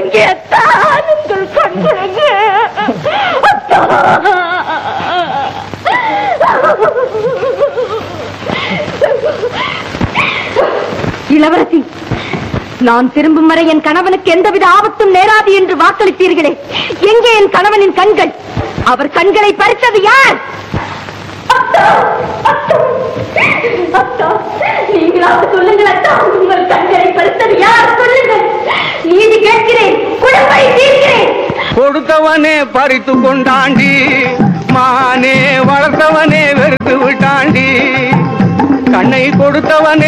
எங்கே தான் உங்கள் கண்களுக்கு அத்தா இளவரசி நான் திரும்பும் வரை என் கணவனுக்கு எந்தவித ஆபத்தும் நேராது என்று வாக்களித்தீர்களே எங்கே என் கணவனின் கண்கள் அவர் கண்களை பறித்தது யார் அத்தா! அத்தா! அத்தா! நீங்களாவது சொல்லுங்கள் அத்தா உங்கள் கண்களை பறித்தது யார் சொல்லுங்கள் நீதி கேட்கிறேன் குழப்பை தீர்க்கிறேன் கொடுத்தவனே பறித்து கொண்டாண்டி மானே வளர்த்தவனே வெறுத்து விட்டாண்டி கண்ணை கொடுத்தவனே